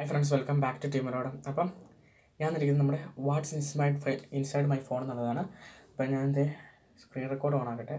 High friends welcome back to ടീമറോട് അപ്പം ഞാൻ നിൽക്കുന്നത് നമ്മുടെ വാട്ട്സ് ഇൻസ്മൈഡ് ഫൈ ഇൻസൈഡ് മൈ ഫോൺ എന്നുള്ളതാണ് അപ്പം ഞാൻ എൻ്റെ സ്ക്രീൻ റെക്കോർഡ് ഓൺ ആക്കട്ടെ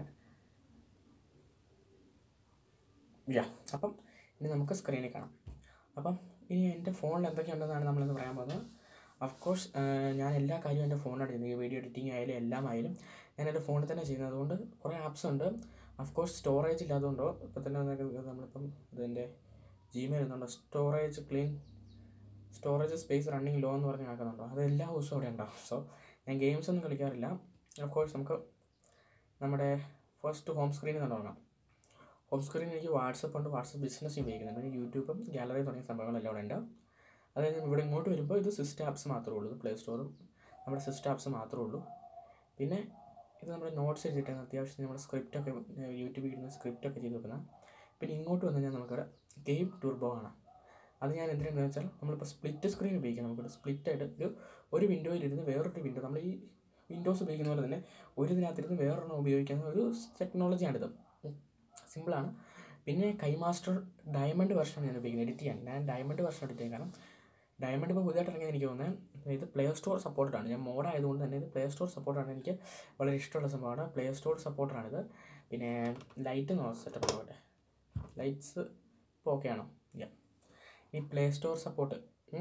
യാ അപ്പം ഇനി നമുക്ക് സ്ക്രീനിൽ കാണാം അപ്പം ഇനി എൻ്റെ ഫോണിൽ എന്തൊക്കെയുണ്ടെന്നാണ് നമ്മളിന്ന് പറയാൻ പോകുന്നത് ഓഫ് കോഴ്സ് ഞാൻ എല്ലാ കാര്യവും എൻ്റെ ഫോണിലാണ് ചെയ്യുന്നത് ഈ വീഡിയോ എഡിറ്റിംഗ് ആയാലും എല്ലാം ആയാലും ഞാൻ എൻ്റെ ഫോണിൽ തന്നെ ചെയ്യുന്നത് അതുകൊണ്ട് കുറേ ആപ്സ് ഉണ്ട് ഓഫ് കോഴ്സ് സ്റ്റോറേജ് ഇല്ലാത്തതുകൊണ്ടോ ഇപ്പോൾ തന്നെ നമുക്ക് നമ്മളിപ്പം ഇതിൻ്റെ ജിമെയിൽ എന്നുണ്ടോ storage clean storage space running low എന്ന് പറഞ്ഞ് നടക്കുന്നുണ്ടോ അത് എല്ലാ ദിവസവും അവിടെ ഉണ്ടാവും സോ ഞാൻ ഗെയിംസ് ഒന്നും കളിക്കാറില്ല ഓഫ് കോഴ്സ് നമുക്ക് നമ്മുടെ ഫസ്റ്റ് ഹോം സ്ക്രീനിൽ നിന്ന് തുടങ്ങാം ഹോം സ്ക്രീനിൽ എനിക്ക് വാട്സപ്പ് ഉണ്ട് വാട്സപ്പ് ബിസിനസ് ഉപയോഗിക്കുന്നുണ്ട് പിന്നെ യൂട്യൂബും ഗാലറി തുടങ്ങിയ സംഭവങ്ങളെല്ലാം അവിടെ ഉണ്ട് അത് കഴിഞ്ഞ് ഇവിടെ ഇങ്ങോട്ട് വരുമ്പോൾ ഇത് സിസ്റ്റം ആപ്സ് മാത്രമേ ഉള്ളൂ പ്ലേ സ്റ്റോറും നമ്മുടെ സിസ്റ്റം ആപ്സ് മാത്രമേ ഉള്ളൂ പിന്നെ ഇത് നമ്മുടെ നോട്ട്സ് എഴുതിയിട്ടാണ് അത്യാവശ്യം നമ്മുടെ സ്ക്രിപ്റ്റൊക്കെ യൂട്യൂബിൽ ഇടുന്ന സ്ക്രിപ്റ്റൊക്കെ ചെയ്ത് വെക്കുന്ന പിന്നെ ഇങ്ങോട്ട് വന്നു കഴിഞ്ഞാൽ നമുക്കിവിടെ ഗെയിം ടൂർബോ കാണാം അത് ഞാൻ എന്തിനാണെന്ന് വെച്ചാൽ നമ്മളിപ്പോൾ സ്പ്ലിറ്റ് സ്ക്രീൻ ഉപയോഗിക്കാം നമുക്കിവിടെ സ്പ്ലിറ്റ് ആയിട്ട് ഒരു ഒരു വിൻഡോയിലിരുന്ന് വേറൊരു വിൻഡോ നമ്മൾ ഈ വിൻഡോസ് ഉപയോഗിക്കുന്ന പോലെ തന്നെ ഒരു ഇതിനകത്തിരുന്ന് വേറൊരെണ്ണം ഉപയോഗിക്കുന്ന ഒരു ടെക്നോളജിയാണിത് സിമ്പിളാണ് പിന്നെ കൈമാസ്റ്റർ ഡയമണ്ട് വെർഷൻ ഞാൻ ഉപയോഗിക്കുന്നത് എഡിറ്റ് ചെയ്യാൻ ഞാൻ ഡയമണ്ട് വെർഷൻ എഡിറ്റ് ചെയ്യാൻ കാരണം ഡയമണ്ട് ഇപ്പോൾ പുതിയതായിട്ട് ഇറങ്ങിയത് എനിക്ക് തോന്നുന്നത് ഇത് പ്ലേ സ്റ്റോർ സപ്പോർട്ടഡാണ് ഞാൻ മോഡ് ആയതുകൊണ്ട് തന്നെ ഇത് പ്ലേ സ്റ്റോർ സപ്പോർട്ടാണ് എനിക്ക് വളരെ ഇഷ്ടമുള്ള സംഭവമാണ് പ്ലേ സ്റ്റോർ സപ്പോർട്ടറാണിത് പിന്നെ ലൈറ്റ് നോ സെറ്റപ്പ് ആവട്ടെ ലൈറ്റ്സ് ഇപ്പോൾ ഓക്കെ ആണോ യാ ഈ പ്ലേ സ്റ്റോർ സപ്പോർട്ട്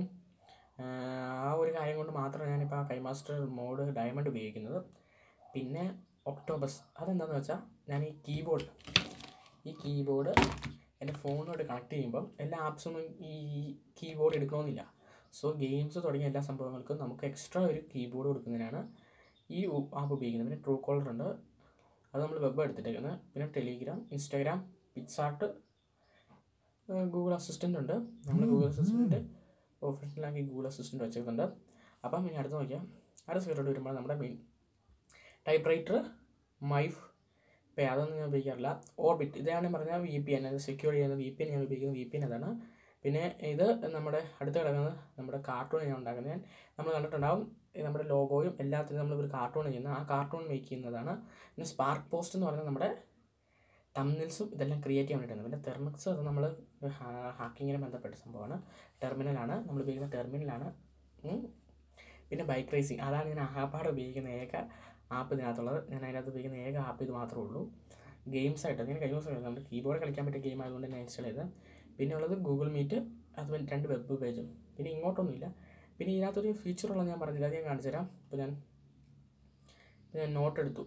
ആ ഒരു കാര്യം കൊണ്ട് മാത്രമാണ് ഞാനിപ്പോൾ ആ കൈമാസ്റ്റർ മോഡ് ഡയമണ്ട് ഉപയോഗിക്കുന്നത് പിന്നെ ഒക്ടോബസ് അതെന്താണെന്ന് വെച്ചാൽ ഞാൻ ഈ കീബോർഡ് ഈ കീബോർഡ് എൻ്റെ ഫോണിനോട് കണക്ട് ചെയ്യുമ്പം എല്ലാ ആപ്സൊന്നും ഈ കീബോർഡ് എടുക്കണമെന്നില്ല സോ ഗെയിംസ് തുടങ്ങിയ എല്ലാ സംഭവങ്ങൾക്കും നമുക്ക് എക്സ്ട്രാ ഒരു കീബോർഡ് കൊടുക്കുന്നതിനാണ് ഈ ആപ്പ് ഉപയോഗിക്കുന്നത് പിന്നെ ട്രൂ കോളർ ഉണ്ട് അത് നമ്മൾ വെബ് എടുത്തിട്ടേക്കുന്നത് പിന്നെ Telegram Instagram PicsArt Google assistant ഉണ്ട് നമ്മൾ ഗൂഗിൾ അസിസ്റ്റൻ്റ് ഒഫീഷ്യലാക്കി ഗൂഗിൾ അസിസ്റ്റൻ്റ് വെച്ചിട്ടുണ്ട് അപ്പം ഇനി അടുത്ത് നോക്കിയാൽ അടുത്ത സൈഡോട്ട് വരുമ്പോൾ നമ്മുടെ മെയിൻ ടൈപ്പ് റൈറ്റർ മൈഫ് പേ അതൊന്നും ഞാൻ ഉപയോഗിക്കാറില്ല ഓർബിറ്റ് ഇതാണ് പറഞ്ഞാൽ വി പി എൻ അത് സെക്യൂർ ചെയ്യുന്ന വി പി എൻ ഞാൻ ഉപയോഗിക്കുന്നത് വി പി എൻ അതാണ് പിന്നെ ഇത് നമ്മുടെ അടുത്ത് കിടക്കുന്നത് നമ്മുടെ കാർട്ടൂൺ ഞാൻ ഉണ്ടാക്കുന്നത് നമ്മൾ കണ്ടിട്ടുണ്ടാവും നമ്മുടെ ലോഗോയും എല്ലാത്തിനും നമ്മൾ ഒരു കാർട്ടൂൺ ചെയ്യുന്ന ആ കാർട്ടൂൺ മേക്ക് ചെയ്യുന്നതാണ് പിന്നെ സ്പാർക്ക് പോസ്റ്റ് എന്ന് പറഞ്ഞാൽ നമ്മുടെ തമ്മിൽസും ഇതെല്ലാം ക്രിയേറ്റ് ചെയ്യാൻ വേണ്ടിയിട്ടാണ് പിന്നെ തെർമിക്സ് അത് നമ്മൾ ഹാക്കിങ്ങിനെ ബന്ധപ്പെട്ട സംഭവമാണ് ടെർമിനലാണ് നമ്മൾ ഉപയോഗിക്കുന്ന ടെർമിനലാണ് പിന്നെ ബൈക്ക് റേസിങ് അതാണ് ഞാൻ ആപ്പാട് ഉപയോഗിക്കുന്ന ഏക ആപ്പ് ഇതിനകത്തുള്ളത് ഞാൻ അതിനകത്ത് ഉപയോഗിക്കുന്ന ഏക ആപ്പ് ഇത് മാത്രമേ ഉള്ളൂ ഗെയിംസ് ആയിട്ട് അങ്ങനെ കഴിഞ്ഞ ദിവസം നമ്മുടെ കീബോർഡ് കളിക്കാൻ പറ്റിയ ഗെയിം ആയതുകൊണ്ട് ഞാൻ ഇൻസ്റ്റാൾ ചെയ്തത് പിന്നെ ഉള്ളത് ഗൂഗിൾ മീറ്റ് അത് രണ്ട് വെബ് പേജും പിന്നെ ഇങ്ങോട്ടൊന്നുമില്ല പിന്നെ ഇതിനകത്തൊരു ഫീച്ചറുള്ള ഞാൻ പറഞ്ഞില്ല അത് ഞാൻ കാണിച്ചു തരാം ഇപ്പോൾ ഞാൻ ഞാൻ നോട്ട് എടുത്തു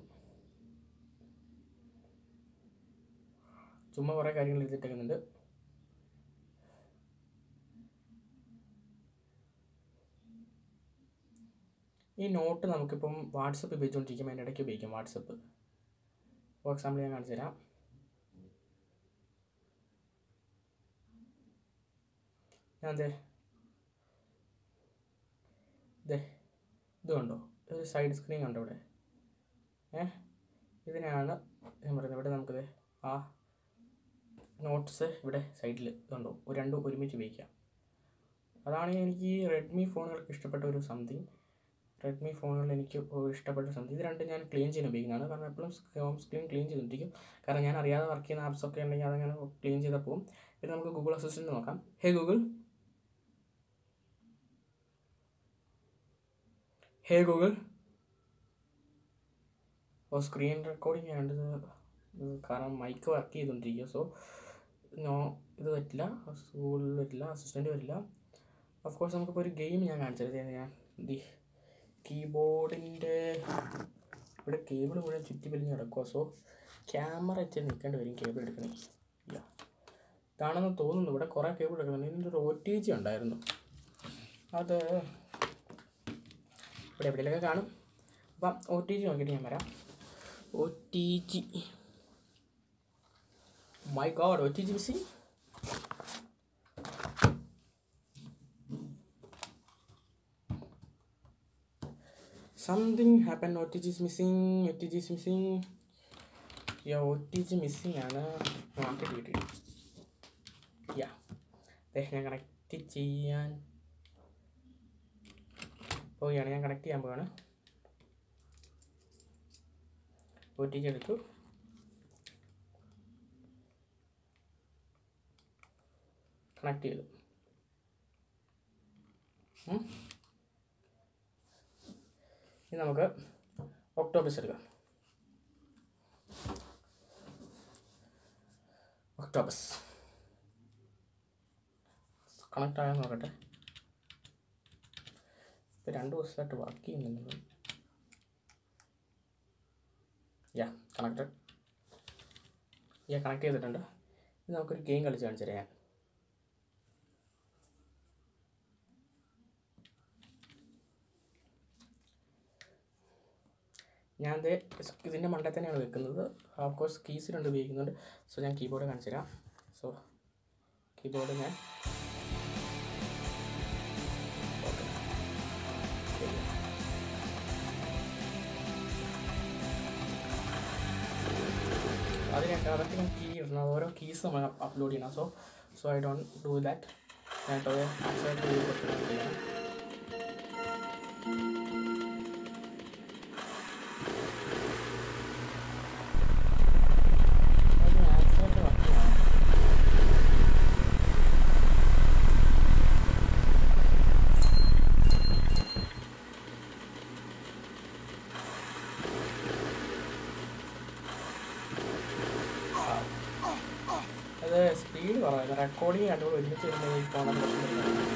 ചുമ്മാ കുറേ കാര്യങ്ങൾ എഴുതിയിട്ടേക്കുന്നുണ്ട് ഈ നോട്ട് നമുക്കിപ്പം വാട്സപ്പ് ഉപയോഗിച്ചുകൊണ്ടിരിക്കുമ്പോൾ അതിൻ്റെ ഇടയ്ക്ക് ഉപയോഗിക്കാം വാട്സപ്പ് ഫോർ എക്സാമ്പിൾ ഞാൻ കാണിച്ചു തരാം ഞാൻ അതെ ഇതേ ഇത് കണ്ടോ ഒരു സൈഡ് സ്ക്രീൻ കണ്ടോ ഇവിടെ ഏ ഇതിനാണ് ഞാൻ പറയുന്നത് ഇവിടെ നമുക്കിത് ആ നോട്ട്സ് ഇവിടെ സൈഡിൽ ഇതുണ്ടോ ഒരു രണ്ടും ഒരുമിച്ച് ഉപയോഗിക്കാം അതാണ് എനിക്ക് ഈ റെഡ്മി ഫോണുകൾക്ക് ഇഷ്ടപ്പെട്ട ഒരു സംതിങ് റെഡ്മി ഫോണുകളിൽ എനിക്ക് ഇഷ്ടപ്പെട്ട സംതിങ് ഇത് രണ്ടും ഞാൻ ക്ലീൻ ചെയ്യാൻ ഉപയോഗിക്കുന്നതാണ് കാരണം എപ്പോഴും ഹോം സ്ക്രീൻ ക്ലീൻ ചെയ്തിട്ടിരിക്കും കാരണം ഞാൻ അറിയാതെ വർക്ക് ചെയ്യുന്ന ആപ്സ് ഒക്കെ ഉണ്ടെങ്കിൽ അതങ്ങനെ ക്ലീൻ ചെയ്താൽ പോകും പിന്നെ നമുക്ക് ഗൂഗിൾ അസിസ്റ്റൻറ്റ് നോക്കാം ഹേ ഗൂഗിൾ ഹേ ഗൂഗിൾ ഓ സ്ക്രീൻ റെക്കോർഡിംഗ് ആണ്ട് കാരണം മൈക്ക് വർക്ക് ചെയ്തുകൊണ്ടിരിക്കുക സോ നോ ഇത് പറ്റില്ല ഗൂഗിളിൽ പറ്റില്ല അസിസ്റ്റൻറ്റ് വരില്ല ഓഫ് കോഴ്സ് നമുക്കിപ്പോൾ ഒരു ഗെയിം ഞാൻ കാണിച്ചത് ഞാൻ ദി കീബോർഡിൻ്റെ ഇവിടെ കേബിൾ മുഴുവൻ ചുറ്റി വലിഞ്ഞ് കിടക്കുക സോ ക്യാമറ വെച്ച് നിൽക്കേണ്ടി വരും കേബിൾ എടുക്കണേ ഇല്ല ഇതാണെന്ന് തോന്നുന്നു ഇവിടെ കുറേ കേബിൾ എടുക്കുന്നുണ്ട് ഇതിൻ്റെ ഒരു ഒ ടി ജി ഉണ്ടായിരുന്നു അത് ഇവിടെ എവിടെയൊക്കെ കാണും അപ്പം ഒ ടി ജി നോക്കിയിട്ട് ഞാൻ വരാം O T G my God O T G missing something happen O T G is missing O T G is missing yeah O T G missing ആണ് മാറ്റി കിട്ടി യാ ഞാൻ കണക്റ്റ് ചെയ്യാൻ പോവുകയാണ് ഞാൻ കണക്ട് ചെയ്യാൻ പോവാണ് ഒ ടി ജി എടുത്തു കണക്ട് ചെയ്തു ഉം. ഇനി നമുക്ക് ഒക്ടോബസ് എടുക്കാം ഒക്ടോബസ് കണക്റ്റ് ആയോ നോക്കട്ടെ ഇപ്പോൾ രണ്ട് ദിവസമായിട്ട് വർക്ക് ചെയ്യുന്നുണ്ട് യാ കണക്റ്റഡ് യാ കണക്ട് ചെയ്തിട്ടുണ്ട് ഇത് നമുക്കൊരു ഗെയിം കളിച്ച് കാണിച്ചു തരാം ഞാൻ ദേ ഇതിൻ്റെ മണ്ടേ തന്നെയാണ് വെക്കുന്നത് ഓഫ് കോഴ്സ് കീസ് രണ്ട് ഉപയോഗിക്കുന്നുണ്ട് സോ ഞാൻ കീബോർഡ് കാണിച്ചു തരാം സോ കീബോർഡ് ഞാൻ ഓക്കെ ശരി അതിനൊക്കെ അതൊക്കെ ഞാൻ കീ ഇടണം ഓരോ കീസ് നമ്മൾ അപ്ലോഡ് ചെയ്യണം so so I don't do that ഞാൻ ഇപ്പോൾ ആക്സൈഡ് ചെയ്യണം അത് ആക്സൈഡ് വർക്ക് ചെയ്യണം അത് സ്പീഡ് കുറവായിരുന്നു റെക്കോർഡിങ് രണ്ടും കൂടെ ഒരുമിച്ച് വരുമ്പോൾ ഈ ഫോണിൽ പ്രശ്നം വരുന്നത്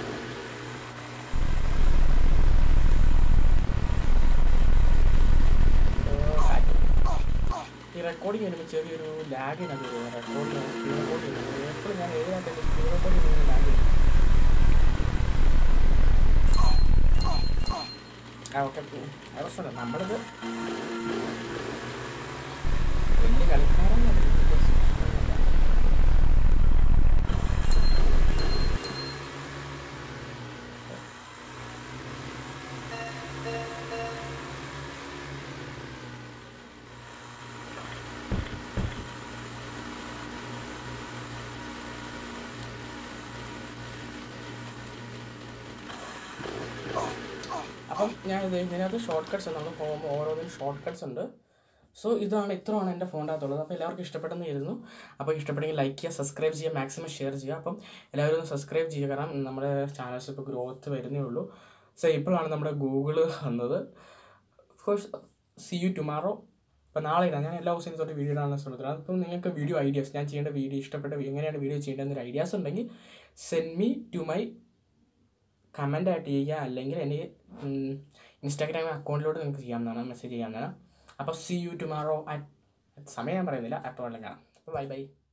ഈ റെക്കോർഡിങ് വരുമ്പോൾ ചെറിയൊരു ലാഗിനത് വരുന്നത് റെക്കോർഡിങ് സ്ക്രീൻ റെക്കോർഡ് ചെയ്യുന്നത് എപ്പോഴും ഞാൻ എഴുതാത്ത സ്ക്രീൻ റെക്കോർഡ് ചെയ്യുന്നത് ലാഗ് ആ ഓക്കെ പ്രശ്നമില്ല നമ്മളിത് വലിയ കളിക്കാരൊന്നും അപ്പം ഞാൻ ഇത് ഇതിനകത്ത് ഷോർട്ട് കട്ട്സ് നമ്മൾ ഹോം ഓരോന്നിനും ഷോർട്ട് കട്ട്സ് ഉണ്ട് സോ ഇതാണ് ഇത്രയാണ് എൻ്റെ ഫോണിൻ്റെ അകത്തുള്ളത് അപ്പോൾ എല്ലാവർക്കും ഇഷ്ടപ്പെട്ടെന്ന് കരുതുന്നു അപ്പോൾ ഇഷ്ടപ്പെട്ടെങ്കിൽ ലൈക്ക് ചെയ്യുക സബ്സ്ക്രൈബ് ചെയ്യുക മാക്സിമം ഷെയർ ചെയ്യുക അപ്പം എല്ലാവരും ഒന്ന് സബ്സ്ക്രൈബ് ചെയ്യുക കാരണം നമ്മുടെ ചാനൽസ് ഇപ്പോൾ ഗ്രോത്ത് വരുന്നേ ഉള്ളൂ സോ ഇപ്പോഴാണ് നമ്മുടെ ഗൂഗിൾ വന്നത് കോഴ്സ് സി യു ടുമാറോ അപ്പോൾ നാളെ ഇടാം ഞാൻ എല്ലാ ദിവസവും തൊട്ട് വീഡിയോ ഇടാനുള്ള ശ്രമത്തിലാണ് അപ്പം നിങ്ങൾക്ക് വീഡിയോ ഐഡിയാസ് ഞാൻ ചെയ്യേണ്ട വീഡിയോ ഇഷ്ടപ്പെട്ട എങ്ങനെയാണ് വീഡിയോ ചെയ്യേണ്ടതെന്നൊരു ഐഡിയാസ് ഉണ്ടെങ്കിൽ send me to my comment ആയിട്ട് ചെയ്യുക അല്ലെങ്കിൽ എനിക്ക് ഇൻസ്റ്റാഗ്രാം അക്കൗണ്ടിലോട്ട് നിങ്ങൾക്ക് ചെയ്യാവുന്നതാണ് മെസ്സേജ് ചെയ്യാവുന്നതാണ് അപ്പോൾ സി യു ടുമാറോ അറ്റ് സമയം ഞാൻ പറയുന്നില്ല അറ്റ് കാണാം അപ്പോൾ ബൈ ബൈ